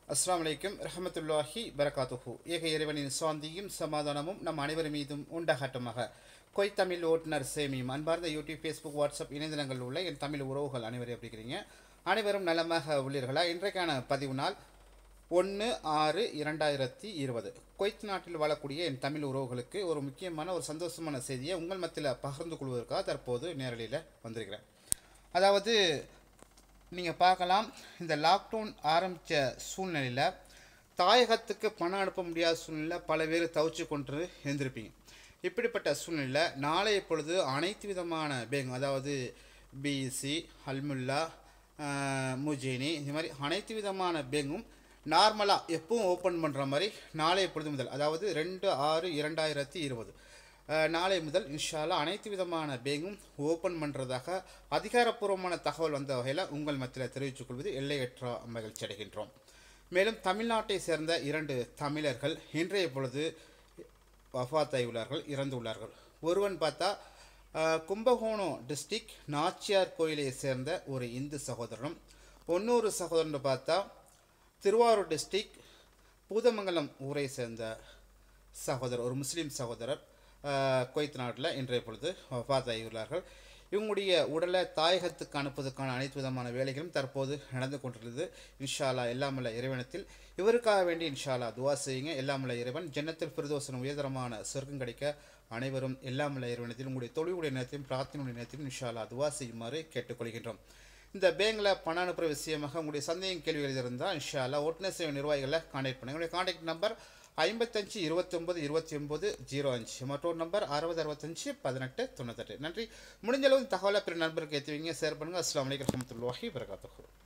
அஸ்ஸலாமு அலைக்கும் ரஹமத்துல்லாஹி பரகாத்துஹு ஏக இறைவனின் சாந்தியும் சமாதானமும் நம் அனைவர் மீதும் உண்டாகட்டுமாக கொய் தமிழ் ஓட்டுநர் சேமியும் அன்பார்ந்த யூடியூப் ஃபேஸ்புக் வாட்ஸ்அப் இணையதளங்கள் உள்ள என் தமிழ் உறவுகள் அனைவரும் எப்படி இருக்கிறீங்க அனைவரும் நலமாக உள்ளீர்களா இன்றைக்கான பதிவு நாள் ஒன்று ஆறு இரண்டாயிரத்தி இருபது குவைத் நாட்டில் வாழக்கூடிய என் தமிழ் உறவுகளுக்கு ஒரு முக்கியமான ஒரு சந்தோஷமான செய்தியை உங்கள் மத்தியில் பகிர்ந்து கொள்வதற்காக தற்போது நேரலையில் வந்திருக்கிறேன் அதாவது நீங்கள் பார்க்கலாம் இந்த லாக்டவுன் ஆரம்பித்த சூழ்நிலையில் தாயகத்துக்கு பணம் அனுப்ப முடியாத சூழ்நிலை பல பேர் தவிச்சு கொண்டு இருந்திருப்பீங்க இப்படிப்பட்ட சூழ்நிலையில் நாளைய பொழுது அனைத்து விதமான பேங்க் அதாவது பிஇசி அல்முல்லா முஜினி இந்த மாதிரி அனைத்து விதமான பேங்கும் நார்மலாக எப்பவும் ஓப்பன் பண்ணுற மாதிரி நாளைய பொழுது முதல் அதாவது ரெண்டு ஆறு இரண்டாயிரத்தி இருபது அஹ், நாளை முதல் இன்ஷால்லா அனைத்து விதமான பேங்கும் ஓப்பன் பண்ணுறதாக அதிகாரப்பூர்வமான தகவல் வந்த வகையில் உங்கள் மத்தியில் தெரிவித்துக் கொள்வது எல்லையற்ற மகிழ்ச்சி அடைகின்றோம் மேலும் தமிழ்நாட்டை சேர்ந்த இரண்டு தமிழர்கள் இன்றைய பொழுது வஃபாத்தாயுள்ளார்கள் இறந்துள்ளார்கள் ஒருவன் பார்த்தா அஹ், கும்பகோணம் டிஸ்ட்ரிக்ட் நாச்சியார் கோயிலை சேர்ந்த ஒரு இந்து சகோதரனும் இன்னொரு சகோதரன் பார்த்தா திருவாரூர் டிஸ்ட்ரிக்ட் பூதமங்கலம் ஊரை சேர்ந்த சகோதரர் ஒரு முஸ்லீம் சகோதரர் அஹ், குவைத் நாட்டில் இன்றைய பொழுது வஃபாத்தாகியுள்ளார்கள் இவங்களுடைய உடலை தாயகத்துக்கு அனுப்புவதற்கான அனைத்து விதமான வேலைகளும் தற்போது நடந்து கொண்டிருந்தது இன்ஷால்லா எல்லாமல்ல இறைவனத்தில் இவருக்காக வேண்டி இன்ஷால்லா துவா செய்யுங்க எல்லாமல்ல இறைவன் ஜன்னத்தில் பிரதோசனம் உயர்தரமான சொர்க்கம் கிடைக்க அனைவரும் எல்லாமல்ல இறைவனத்தில் உங்களுடைய தொழிலுடைய நேரத்தையும் பிரார்த்தனையுடைய நேரத்தையும் இன்ஷால்லா துவா செய்யுமாறு கேட்டுக்கொள்கின்றோம் இந்த பேங்கில் பணம் அனுப்புகிற விஷயமாக உங்களுடைய சந்தேகம் கேள்விகள் இருந்தால் இன்ஷால்லா ஓட்டுநர் சேவை நிர்வாகிகளை காண்டாக்ட் பண்ணுங்க உங்களுடைய காண்டாக்ட் நம்பர் ஐம்பத்தஞ்சு இருபத்தொம்பது இருபத்தி ஒம்பது ஜீரோ அஞ்சு மற்றொரு நம்பர் அறுபது அறுபத்தஞ்சு பதினெட்டு தொண்ணூத்தெட்டு நன்றி முடிஞ்ச அளவு இந்த தகவலை பிற நண்பருக்கு ஏற்றுவீங்க ஷேர் பண்ணுங்கள் அஸ்லாம் வலைக்கம் வரமத்துல்லாஹி வரகாத்துஹு